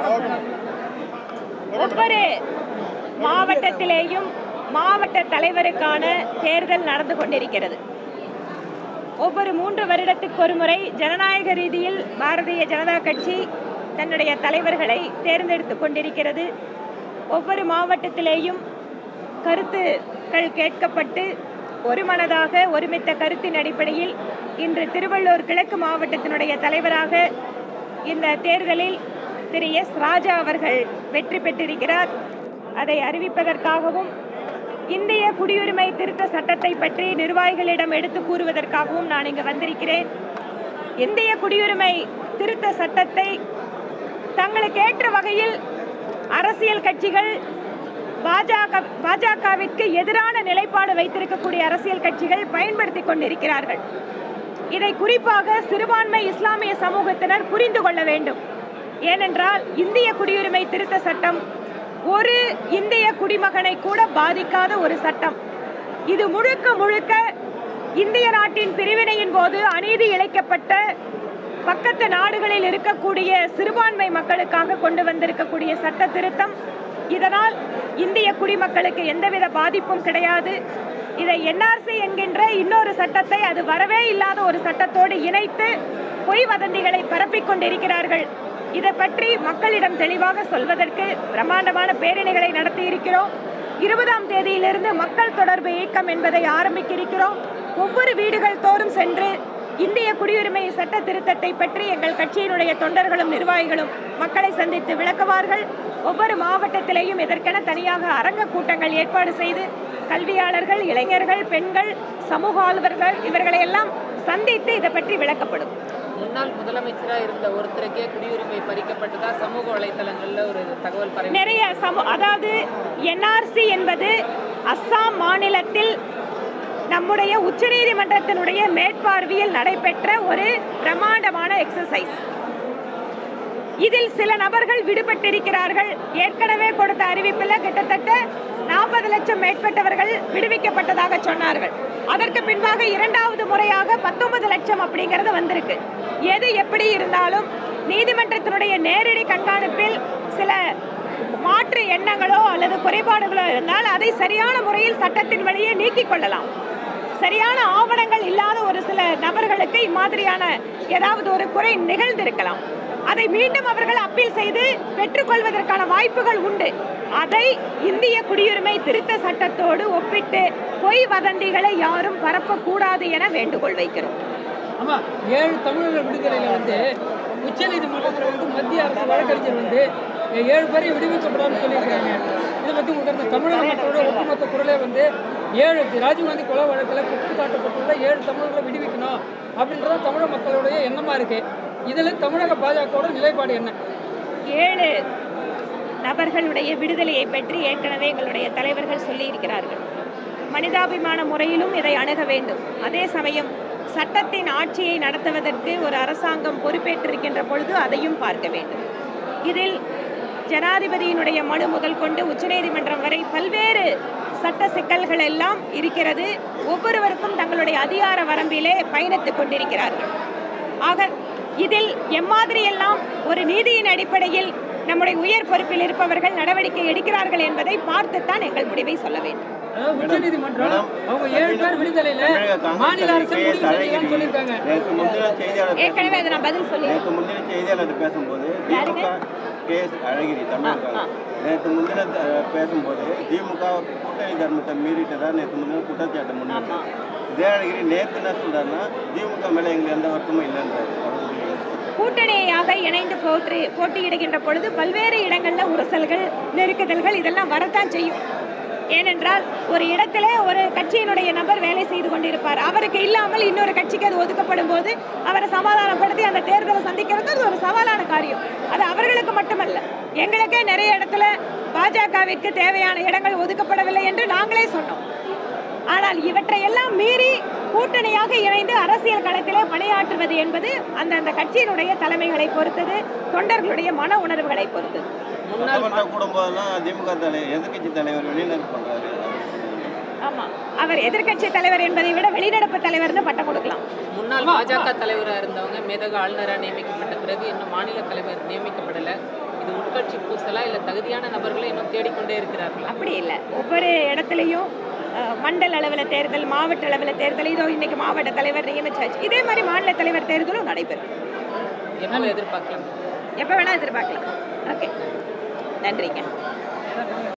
ஒவ்வொரு மாவட்டத்திலேயும் மாவட்ட தலைவருக்கான தேர்தல் நடந்து கொண்டிருக்கிறது ஒவ்வொரு மூன்று வருடத்துக்கு ஒரு முறை ஜனநாயக ரீதியில் பாரதிய ஜனதா கட்சி தன்னுடைய தலைவர்களை தேர்ந்தெடுத்து கொண்டிருக்கிறது ஒவ்வொரு மாவட்டத்திலேயும் கருத்துக்கள் கேட்கப்பட்டு ஒருமனதாக ஒருமித்த கருத்தின் அடிப்படையில் இன்று திருவள்ளூர் கிழக்கு மாவட்டத்தினுடைய தலைவராக இந்த தேர்தலில் திரு எஸ் ராஜா அவர்கள் வெற்றி பெற்றிருக்கிறார் அதை அறிவிப்பதற்காகவும் இந்திய குடியுரிமை திருத்த சட்டத்தை பற்றி நிர்வாகிகளிடம் எடுத்து கூறுவதற்காகவும் நான் இங்கு வந்திருக்கிறேன் இந்திய குடியுரிமை திருத்த சட்டத்தை தங்களுக்கு ஏற்ற வகையில் அரசியல் கட்சிகள் பாஜக பாஜகவிற்கு எதிரான நிலைப்பாடு வைத்திருக்கக்கூடிய அரசியல் கட்சிகள் பயன்படுத்தி கொண்டிருக்கிறார்கள் இதை குறிப்பாக சிறுபான்மை இஸ்லாமிய சமூகத்தினர் புரிந்து கொள்ள வேண்டும் ஏனென்றால் இந்திய குடியுரிமை திருத்த சட்டம் ஒரு இந்திய குடிமகனை கூட பாதிக்காத ஒரு சட்டம் இது முழுக்க முழுக்க இந்திய நாட்டின் பிரிவினையின் போது அநீதி இழைக்கப்பட்ட பக்கத்து நாடுகளில் இருக்கக்கூடிய சிறுபான்மை மக்களுக்காக கொண்டு வந்திருக்கக்கூடிய சட்ட திருத்தம் இதனால் இந்திய குடிமக்களுக்கு எந்தவித பாதிப்பும் கிடையாது இதை என்ஆர்சி என்கின்ற இன்னொரு சட்டத்தை அது வரவே இல்லாத ஒரு சட்டத்தோடு இணைத்து பொய் வதந்திகளை பரப்பிக் கொண்டிருக்கிறார்கள் இதை பற்றி மக்களிடம் தெளிவாக சொல்வதற்கு பிரம்மாண்டமான பேரணிகளை நடத்தி இருக்கிறோம் இருபதாம் தேதியிலிருந்து மக்கள் தொடர்பு இயக்கம் என்பதை ஆரம்பிக்க இருக்கிறோம் ஒவ்வொரு வீடுகள் தோறும் சென்று இந்திய குடியுரிமை சட்ட திருத்தத்தை பற்றி எங்கள் கட்சியினுடைய தொண்டர்களும் நிர்வாகிகளும் மக்களை சந்தித்து விளக்குவார்கள் ஒவ்வொரு மாவட்டத்திலேயும் இதற்கென தனியாக அரங்க கூட்டங்கள் ஏற்பாடு செய்து கல்வியாளர்கள் இளைஞர்கள் பெண்கள் சமூக ஆளுநர்கள் இவர்களை எல்லாம் சந்தித்து இதை பற்றி விளக்கப்படும் முன்னாள் முதலமைச்சரா இருந்த ஒருத்தருக்கே குடியுரிமை பறிக்கப்பட்டதா சமூக வலைத்தளங்கள்ல ஒரு தகவல் பரவி நிறைய சமூ அதாவது என்ஆர்சி என்பது அஸ்ஸாம் மாநிலத்தில் நம்முடைய உச்சநீதிமன்றத்தினுடைய மேற்பார்வையில் நடைபெற்ற ஒரு பிரமாண்டமான எக்ஸசைஸ் இதில் சில நபர்கள் விடுபட்டிருக்கிறார்கள் ஏற்கனவே கொடுத்த அறிவிப்பில் கிட்டத்தட்ட நாற்பது லட்சம் மேற்பட்டவர்கள் விடுவிக்கப்பட்டதாக சொன்னார்கள் அதற்கு பின்பாக இரண்டாவது முறையாக பத்தொன்பது லட்சம் அப்படிங்கிறது வந்திருக்கு எது எப்படி இருந்தாலும் நீதிமன்றத்தினுடைய நேரடி கண்காணிப்பில் சில மாற்று எண்ணங்களோ அல்லது குறைபாடுகளோ இருந்தால் அதை சரியான முறையில் சட்டத்தின் வழியே நீக்கிக் கொள்ளலாம் சரியான ஆவணங்கள் இல்லாத ஒரு சில நபர்களுக்கு இம்மாதிரியான ஏதாவது ஒரு குறை நிகழ்ந்திருக்கலாம் அதை மீண்டும் அவர்கள் அப்பீல் செய்து பெற்றுக்கொள்வதற்கான வாய்ப்புகள் உண்டு அதை இந்திய குடியுரிமை திருத்த சட்டத்தோடு ஒப்பிட்டு பொய் வதந்திகளை யாரும் பரப்பக்கூடாது என வேண்டுகோள் வைக்கிறோம் ஆமா ஏழு தமிழர்கள் விடுதலையில வந்து உச்சநீதிமன்றத்தில் வந்து மத்திய அரசு வழக்கறிஞர் வந்து ஏழு பேரை விடுவிக்கப்படாதுன்னு சொல்லியிருக்காங்க இதை பற்றி உங்களுக்கு அந்த தமிழக மக்களோட ஒட்டுமொத்த குரலே வந்து ஏழு ராஜீவ்காந்தி கொலை வழக்கில் குற்றம் சாட்டப்பட்டுள்ள ஏழு தமிழர்களை விடுவிக்கணும் அப்படின்றத தமிழக மக்களுடைய எண்ணமா இருக்கு இதில் தமிழக பாஜகவோட நிலைப்பாடு என்ன ஏழு நபர்களுடைய விடுதலையை பற்றி ஏற்கனவே எங்களுடைய தலைவர்கள் சொல்லியிருக்கிறார்கள் மனிதாபிமான முறையிலும் இதை அணுக வேண்டும் அதே சமயம் சட்டத்தின் ஆட்சியை நடத்துவதற்கு ஒரு அரசாங்கம் பொறுப்பேற்றிருக்கின்ற பொழுது அதையும் பார்க்க வேண்டும் இதில் ஜனாதிபதியினுடைய மனு முதல் கொண்டு உச்சநீதிமன்றம் வரை பல்வேறு சட்ட சிக்கல்கள் எல்லாம் இருக்கிறது ஒவ்வொருவருக்கும் தங்களுடைய அதிகார வரம்பிலே பயணித்துக் கொண்டிருக்கிறார்கள் ஆக இதில் எம்மாதிரியெல்லாம் ஒரு நீதியின் அடிப்படையில் நம்முடைய உயர் பொறுப்பில் இருப்பவர்கள் நடவடிக்கை எடுக்கிறார்கள் என்பதை பார்த்துத்தான் எங்கள் முடிவை சொல்ல வேண்டும் அதாவது உச்சநீதிமன்றம் அவங்க ஏழு பேர் விடுதலையில மாநில அரசு முடிவு செய்யலாம்னு சொல்லியிருக்காங்க நேற்று முந்தின செய்தியாளர் ஏற்கனவே அதை நான் பதில் சொல்லி நேற்று முந்தின செய்தியாளர் பேசும்போது யாருங்க? திமுக கே எஸ் அழகிரி தமிழ்காரர் நேற்று முந்தின அஹ், பேசும்போது திமுக கூட்டணி தர்மத்தை மீறிட்டதா நேற்று முந்தின குற்றச்சாட்டு முன்னாடி இதே அழகிரி நேற்று என்ன சொல்றாருன்னா திமுக மேல எங்களுக்கு எந்த வருத்தமும் இல்லைன்றாரு அவர் சொல்லியிருக்காரு. கூட்டணியாக இணைந்து போற்றி போட்டியிடுகின்ற பொழுது பல்வேறு இடங்களில் உரசல்கள் நெருக்குதல்கள் இதெல்லாம் வரத்தான் செய்யும் ஏனென்றால் ஒரு இடத்துல ஒரு கட்சியினுடைய நபர் வேலை செய்து கொண்டிருப்பார் அவருக்கு இல்லாமல் இன்னொரு கட்சிக்கு அது ஒதுக்கப்படும் போது அவரை சமாதானப்படுத்தி அந்த தேர்தலை சந்திக்கிறது அது ஒரு சவாலான காரியம் அது அவர்களுக்கு மட்டுமல்ல எங்களுக்கே நிறைய இடத்துல பாஜகவிற்கு தேவையான இடங்கள் ஒதுக்கப்படவில்லை என்று நாங்களே சொன்னோம் ஆனால் இவற்றை எல்லாம் மீறி கூட்டணியாக இணைந்து அரசியல் களத்திலே பணியாற்றுவது என்பது அந்தந்த கட்சியினுடைய தலைமைகளை பொறுத்தது தொண்டர்களுடைய மன உணர்வுகளை பொறுத்தது சட்டமன்ற கூடும்போதெல்லாம் திமுக தலைவர் எதிர்க்கட்சி தலைவர் வெளிநடப்பு பண்றாரு ஆமா அவர் எதிர்க்கட்சி தலைவர் என்பதை விட வெளிநடப்பு தலைவர்னு பட்டம் கொடுக்கலாம் முன்னாள் பாஜக தலைவராக இருந்தவங்க மேதக ஆளுநராக நியமிக்கப்பட்ட பிறகு இன்னும் மாநில தலைவர் நியமிக்கப்படலை இது உட்கட்சி பூச்சி பூசலா இல்ல தகுதியான நபர்களை இன்னும் தேடிக்கொண்டே இருக்கிறார்களா அப்படி இல்லை ஒவ்வொரு இடத்துலையும் அஹ், மண்டல அளவில் தேர்தல் மாவட்ட அளவில் தேர்தல் இதோ இன்னைக்கு மாவட்ட தலைவர் நியமிச்சாச்சு இதே மாதிரி மாநில தலைவர் தேர்தலும் நடைபெறும் எப்போ எதிர்பார்க்கலாம் எப்போ வேணால் எதிர்பார்க்கலாம் ஓகே நன்றிங்க